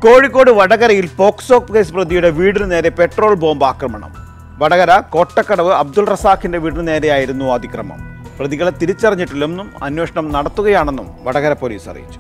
കോഴിക്കോട് വടകരയിൽ POCSO case പ്രതിയുടെ വീടിന് നേരെ പെട്രോൾ ബോംബ് ആക്രമണം വടകര കോട്ടക്കടവ് അബ്ദുൾ റസാഖിന്റെ വീടിന് നേരെയായിരുന്നു അതിക്രമം പ്രതികളെ തിരിച്ചറിഞ്ഞിട്ടില്ലെന്നും അന്വേഷണം നടത്തുകയാണെന്നും വടകര പോലീസ് അറിയിച്ചു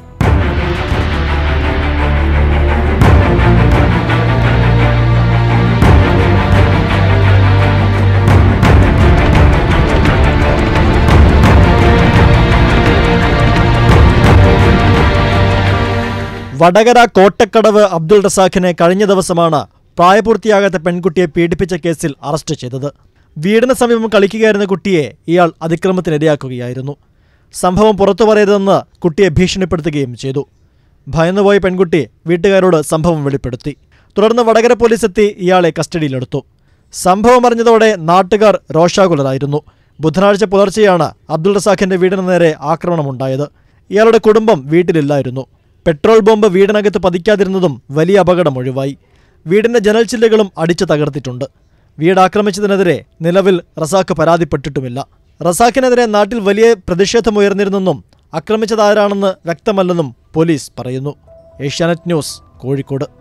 വടകര കോട്ടക്കടവ് അബ്ദുൾ റസാഖിനെ കഴിഞ്ഞ ദിവസമാണ് പ്രായപൂർത്തിയാകാത്ത പെൺകുട്ടിയെ പീഡിപ്പിച്ച കേസിൽ അറസ്റ്റ് ചെയ്തത് വീടിന് സമീപം കളിക്കുകയായിരുന്ന കുട്ടിയെ ഇയാൾ അതിക്രമത്തിനിരയാക്കുകയായിരുന്നു സംഭവം പുറത്തു പറയരുതെന്ന് കുട്ടിയെ ഭീഷണിപ്പെടുത്തുകയും ചെയ്തു ഭയന്നുപോയ പെൺകുട്ടി വീട്ടുകാരോട് സംഭവം വെളിപ്പെടുത്തി തുടർന്ന് വടകര പോലീസ് എത്തി ഇയാളെ കസ്റ്റഡിയിലെടുത്തു സംഭവം അറിഞ്ഞതോടെ നാട്ടുകാർ രോഷാകുലരായിരുന്നു ബുധനാഴ്ച പുലർച്ചെയാണ് അബ്ദുൾ റസാഖിന്റെ വീടിന് നേരെ ആക്രമണമുണ്ടായത് ഇയാളുടെ കുടുംബം വീട്ടിലില്ലായിരുന്നു പെട്രോൾ ബോംബ് വീടിനകത്ത് പതിക്കാതിരുന്നതും വലിയ അപകടം ഒഴിവായി വീടിന്റെ ജനൽ ചില്ലുകളും അടിച്ചു തകർത്തിട്ടുണ്ട് വീട് ആക്രമിച്ചതിനെതിരെ നിലവിൽ റസാഖ് പരാതിപ്പെട്ടിട്ടുമില്ല റസാഖിനെതിരെ നാട്ടിൽ വലിയ പ്രതിഷേധമുയർന്നിരുന്നെന്നും ആക്രമിച്ചതാരാണെന്ന് വ്യക്തമല്ലെന്നും പോലീസ് പറയുന്നു ഏഷ്യാനെറ്റ് ന്യൂസ് കോഴിക്കോട്